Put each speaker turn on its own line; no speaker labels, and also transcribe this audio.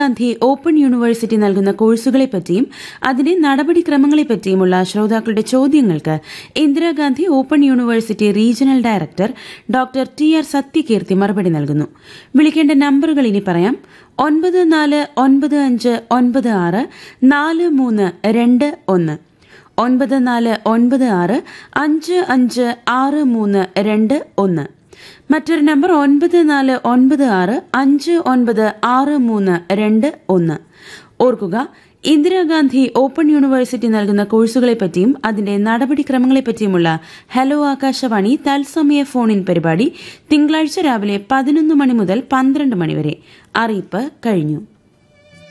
Gandhi open university നൽകുന്ന കോഴ്സുകളെപ്പറ്റിയും അതിന്റെ നടപടിക്രമങ്ങളെപ്പറ്റിയുമുള്ള ശ്രോതാക്കളുടെ ചോദ്യങ്ങൾക്ക് Indira Gandhi open university regional director doctor T R Sathyakeerthi മറുപടി നൽകുന്നു വിളിക്കേണ്ട നമ്പറുകൾ ഇനി പറയാം ഒൻപത് നാല് ഒൻപത് അഞ്ച് ഒൻപത് ആറ് നാല് മൂന്ന് രണ്ട് ഒന്ന് ഒൻപത് നാല് ഒൻപത് ആറ് അഞ്ച് അഞ്ച് ആറ് മൂന്ന് രണ്ട് ഒന്ന് മറ്റൊരു നമ്പർ ഒൻപത് നാല് ഒൻപത് ആറ് അഞ്ച് ഒൻപത് ആറ് മൂന്ന് രണ്ട് ഒന്ന് ഓർക്കുക ഇന്ദിരാഗാന്ധി ഓപ്പൺ യൂണിവേഴ്സിറ്റി നൽകുന്ന കോഴ്സുകളെപ്പറ്റിയും അതിന്റെ നടപടിക്രമങ്ങളെപ്പറ്റിയുമുള്ള ഹലോ ആകാശവാണി തത്സമയ ഫോൺ ഇൻ പരിപാടി തിങ്കളാഴ്ച രാവിലെ പതിനൊന്ന് മണി മുതൽ പന്ത്രണ്ട് മണി വരെ അറിയിപ്പ് കഴിഞ്ഞു